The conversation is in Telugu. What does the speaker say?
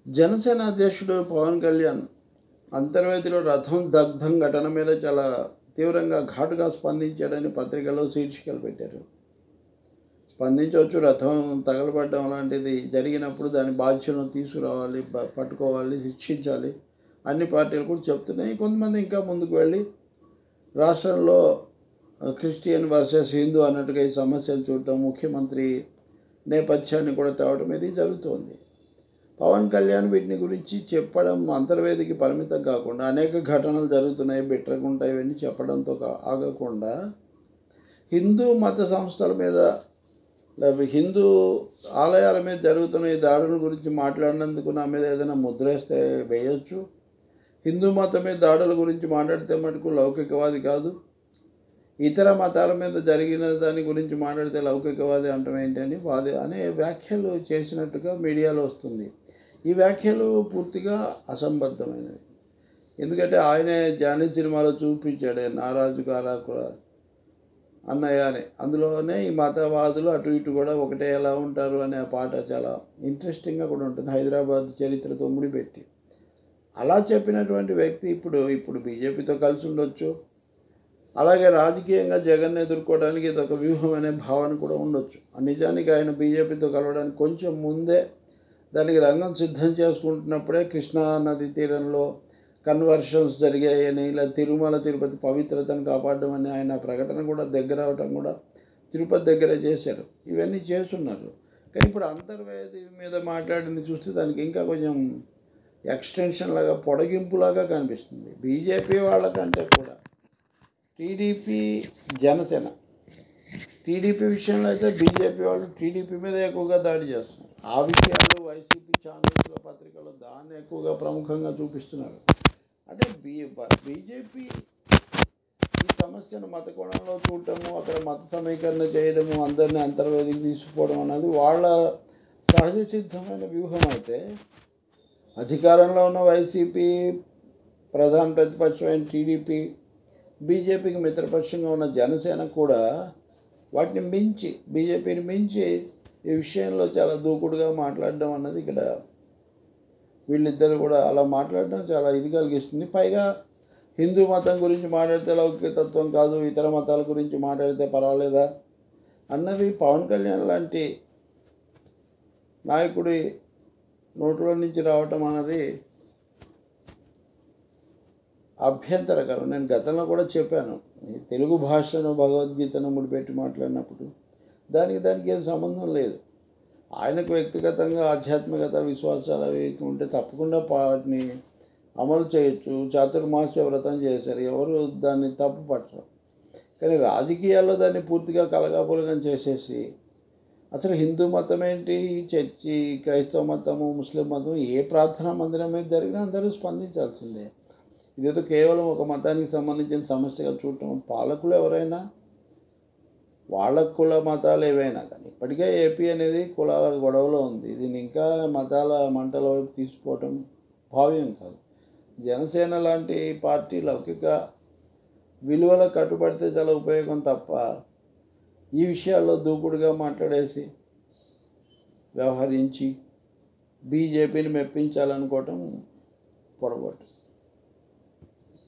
జనసేన అధ్యక్షుడు పవన్ కళ్యాణ్ అంతర్వేదిలో రథం దగ్ధం ఘటన మీద చాలా తీవ్రంగా ఘాటుగా స్పందించాడని పత్రికలో శీర్షికలు పెట్టారు స్పందించవచ్చు రథం తగలబడడం లాంటిది జరిగినప్పుడు దాని బాధ్యతను తీసుకురావాలి ప- పట్టుకోవాలి శిక్షించాలి అన్ని పార్టీలు కూడా చెప్తున్నాయి కొంతమంది ఇంకా ముందుకు వెళ్ళి రాష్ట్రంలో ఆ, క్రిస్టియన్ వర్సెస్ హిందూ అన్నట్టుగా ఈ సమస్యను చూడటం ముఖ్యమంత్రి నేపథ్యాన్ని కూడా తేవడం ఇది జరుగుతోంది పవన్ కళ్యాణ్ వీటిని గురించి చెప్పడం అంతర్వేదికి పరిమితం కాకుండా అనేక ఘటనలు జరుగుతున్నాయి బిట్రకుంటా ఇవన్నీ చెప్పడంతో కా- ఆగకుండా హిందూ మత సంస్థల మీద లేకపోతే హిందూ ఆలయాల మీద జరుగుతున్న ఈ దాడుల గురించి మాట్లాడినందుకు నా మీద ఏదైనా ముద్రేస్తే వేయొచ్చు హిందూ మతం మీద దాడుల గురించి మాట్లాడితే మటుకు లౌకికవాది కాదు ఇతర మతాల మీద జరిగిన దాని గురించి మాట్లాడితే లౌకికవాది అంటాం ఏంటని వాది అనే వ్యాఖ్యలు చేసినట్టుగా మీడియాలో వస్తుంది ఈ వ్యాఖ్యలు పూర్తిగా అసంబద్ధమైనవి ఎందుకంటే ఆయనే జానీ సినిమాలో చూపించాడు నారాజు గారా కూడా అన్నయ్య అని అందులోనే ఈ మతవాదులు అటు ఇటు కూడా ఒకటే ఎలా ఉంటారు అనే ఆ పాట చాలా ఇంట్రెస్టింగ్గా కూడా ఉంటుంది హైదరాబాద్ చరిత్రతో ముడిపెట్టి అలా చెప్పినటువంటి వ్యక్తి ఇప్పుడు ఇప్పుడు బీజేపీతో కలిసి ఉండొచ్చు అలాగే రాజకీయంగా జగన్ ఎదుర్కోవడానికి ఇది ఒక వ్యూహం అనే భావన కూడా ఉండొచ్చు నిజానికి ఆయన బీజేపీతో కలవడానికి కొంచెం ముందే దానికి రంగం సిద్ధం చేసుకుంటున్నప్పుడే కృష్ణా నది తీరంలో కన్వర్షన్స్ జరిగాయని ఇలా తిరుమల తిరుపతి పవిత్రతను కాపాడడం అని ఆయన ప్రకటన కూడా దగ్గర అవటం కూడా తిరుపతి దగ్గరే చేశారు ఇవన్నీ చేస్తున్నారు కానీ ఇప్పుడు అంతర్వేది మీద మాట్లాడింది చూస్తే దానికి ఇంకా కొంచెం ఎక్స్టెన్షన్ లాగా పొడగింపులాగా కనిపిస్తుంది బీజేపీ వాళ్ళకంటే కూడా టీడీపీ జనసేన టీడీపీ విషయంలో అయితే బీజేపీ వాళ్ళు టీడీపీ మీద ఎక్కువగా దాడి చేస్తున్నారు ఆ విషయాలు వైసీపీ ఛానల్స్లో పత్రికల్లో దాన్ని ఎక్కువగా ప్రముఖంగా చూపిస్తున్నారు అంటే బీ బీజేపీ ఈ సమస్యను మత కోణంలో చూడటము అక్కడ మత సమీకరణ చేయడము అందరినీ అంతర్వేదికి తీసుకుపోవడం అన్నది వాళ్ళ సహజ సిద్ధమైన వ్యూహం అయితే అధికారంలో ఉన్న వైసీపీ ప్రధాన ప్రతిపక్షమైన టీడీపీ బీజేపీకి మిత్రపక్షంగా ఉన్న జనసేన కూడా వాటిని మించి బీజేపీని మించి ఈ విషయంలో చాలా దూకుడుగా మాట్లాడడం అన్నది ఇక్కడ వీళ్ళిద్దరు కూడా అలా మాట్లాడడం చాలా ఇది కలిగిస్తుంది పైగా హిందూ మతం గురించి మాట్లాడితే లౌకికతత్వం కాదు ఇతర మతాల గురించి మాట్లాడితే పర్వాలేదా అన్నది పవన్ కళ్యాణ్ లాంటి నాయకుడి నోట్లో నుంచి రావటం అన్నది అభ్యంతరకరం నేను గతంలో కూడా చెప్పాను ఈ తెలుగు భాషను భగవద్గీతను ముడిపెట్టి మాట్లాడినప్పుడు దానికి దానికి ఏం సంబంధం లేదు ఆయనకు వ్యక్తిగతంగా ఆధ్యాత్మికత విశ్వాసాలు అవి ఉంటే తప్పకుండా వాటిని అమలు చేయొచ్చు చాతుర్మాస్య వ్రతం చేశారు ఎవరు దాన్ని తప్పు పట్టరు కానీ రాజకీయాల్లో దాన్ని పూర్తిగా కలగాపులగం చేసేసి అసలు హిందూ మతం ఏంటి చర్చి క్రైస్తవ మతము ముస్లిం మతం ఏ ప్రార్థనా మందిరం మీద జరిగినా అందరూ స్పందించాల్సిందే ఇదేదో కేవలం ఒక మతానికి సంబంధించిన సమస్యగా చూడటం పాలకులు ఎవరైనా వాళ్ళ కుల మతాలు ఏవైనా కానీ ఇప్పటికే ఏపీ అనేది కులాల గొడవలో ఉంది దీన్ని ఇంకా మతాల మంటల వైపు తీసుకోవటం భావ్యం కాదు జనసేన లాంటి పార్టీ లౌకిక విలువలకు కట్టుబడితే చాలా ఉపయోగం తప్ప ఈ విషయాల్లో దూకుడుగా మాట్లాడేసి వ్యవహరించి బీజేపీని మెప్పించాలనుకోవటం పొరపాటు